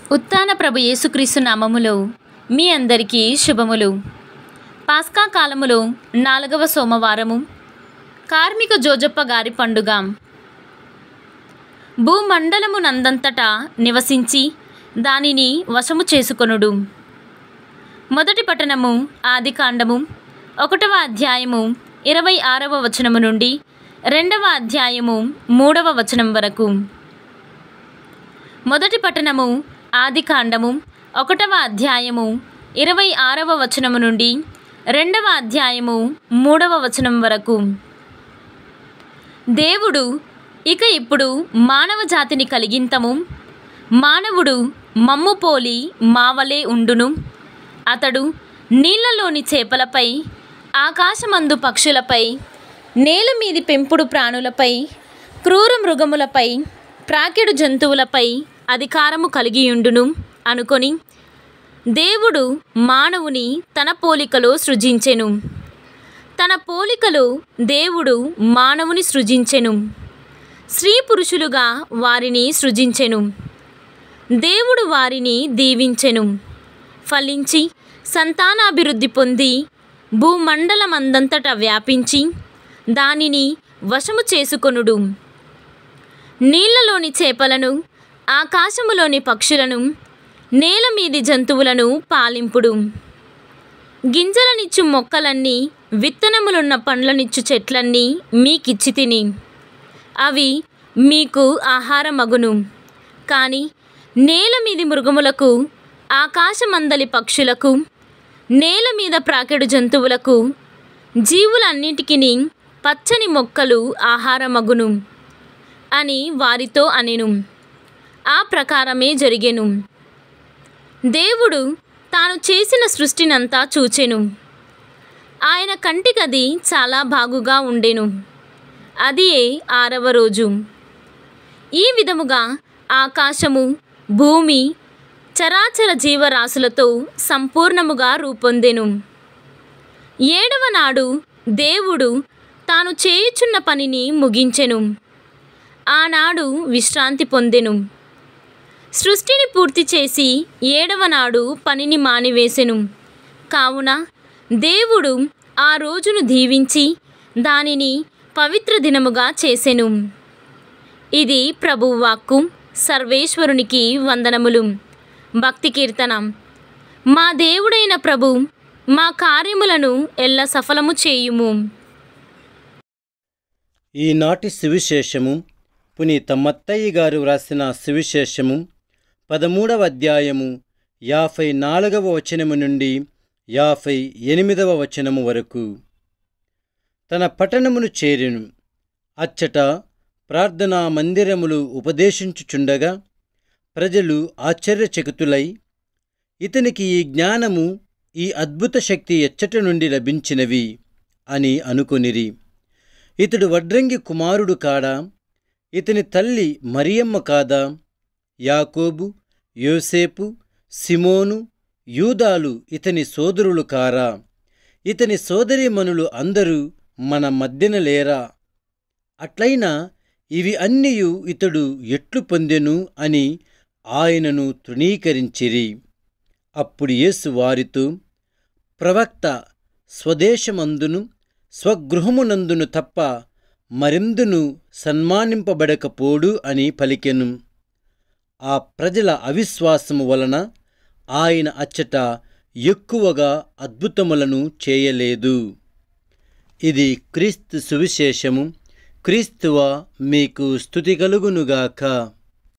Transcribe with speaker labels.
Speaker 1: ఉత్తాన ప్రభు యేసుక్రీస్తు నామములో మీ అందరికీ శుభములు పాస్కా కాలములో నాలుగవ సోమవారము కార్మిక జోజప్ప గారి పండుగ భూమండలము నందంతటా నివసించి దానిని వశము చేసుకొనుడు మొదటి పట్టణము ఆది కాండము ఒకటవ అధ్యాయము ఇరవై ఆరవ వచనము నుండి రెండవ అధ్యాయము మూడవ వచనం వరకు మొదటి పట్టణము ఆది కాండము ఒకటవ అధ్యాయము ఇరవై ఆరవ వచనము నుండి రెండవ అధ్యాయము మూడవ వచనం వరకు దేవుడు ఇక ఇప్పుడు మానవ జాతిని కలిగింతము మానవుడు మమ్ము పోలి మావలే ఉండును అతడు నీళ్లలోని చేపలపై ఆకాశమందు పక్షులపై నేల మీది పెంపుడు ప్రాణులపై క్రూర మృగములపై ప్రాకెడు జంతువులపై అధికారము కలిగియుండును అనుకొని దేవుడు మానవుని తన పోలికలో సృజించెను తన పోలికలో దేవుడు మానవుని సృజించెను స్త్రీ పురుషులుగా వారిని సృజించెను దేవుడు వారిని దీవించెను ఫలించి సంతానాభివృద్ధి పొంది భూమండలమందంతటా వ్యాపించి దానిని వశము చేసుకొనుడు నీళ్లలోని చేపలను ఆకాశములోని పక్షులను నేల మీది జంతువులను పాలింపుడు గింజలనిచ్చు మొక్కలన్నీ విత్తనములున్న పండ్లనిచ్చు చెట్లన్నీ మీకిచ్చి తిని అవి మీకు ఆహారమగును కానీ నేల మీది మృగములకు ఆకాశమందలి పక్షులకు నేల మీద ప్రాకెడు జంతువులకు జీవులన్నిటికీ పచ్చని మొక్కలు ఆహారమగును అని వారితో అనెను ఆ ప్రకారమే జరిగెను దేవుడు తాను చేసిన సృష్టినంతా చూచెను ఆయన కంటికది చాలా బాగుగా ఉండెను అది ఆరవ రోజు ఈ విధముగా ఆకాశము భూమి చరాచర జీవరాశులతో సంపూర్ణముగా రూపొందెను ఏడవ నాడు దేవుడు తాను చేయుచున్న పనిని ముగించెను ఆనాడు విశ్రాంతి పొందెను సృష్టిని పూర్తి చేసి ఏడవ నాడు పనిని మానివేసెను కావున దేవుడు ఆ రోజును దీవించి దానిని పవిత్ర దినముగా చేసెను ఇది ప్రభువు వాక్కు సర్వేశ్వరునికి వందనములు భక్తి కీర్తన మా దేవుడైన ప్రభు మా కార్యములను ఎల్ల సఫలము చేయుము
Speaker 2: ఈనాటి సువిశేషము పునీత మత్తయ్య గారు వ్రాసిన సువిశేషము పదమూడవ అధ్యాయము యాభై నాలుగవ వచనము నుండి యాభై ఎనిమిదవ వచనము వరకు తన పట్టణమును చేరెను అచ్చట ప్రార్థనా మందిరములు ఉపదేశించుచుండగా ప్రజలు ఆశ్చర్యచకితులై ఇతనికి ఈ జ్ఞానము ఈ అద్భుత శక్తి ఎచ్చట నుండి లభించినవి అని అనుకొనిరి ఇతడు వడ్రంగి కుమారుడు కాడా ఇతని తల్లి మరియమ్మ కాదా యాకోబు యోసేపు సిమోను యూదాలు ఇతని సోదరులు కారా ఇతని సోదరీమణులు అందరూ మన మధ్యన లేరా అట్లయినా ఇవి అన్నియు ఇతడు ఎట్లు పొందెను అని ఆయనను తృణీకరించిరి అప్పుడు యేసు వారితో ప్రవక్త స్వదేశమందును స్వగృహమునందును తప్ప మరెందును సన్మానింపబడకపోడు అని పలికెను ఆ ప్రజల అవిశ్వాసము వలన ఆయన అచ్చట ఎక్కువగా అద్భుతములను చేయలేదు ఇది క్రీస్తు సువిశేషము క్రీస్తువ మీకు స్థుతి కలుగునుగాక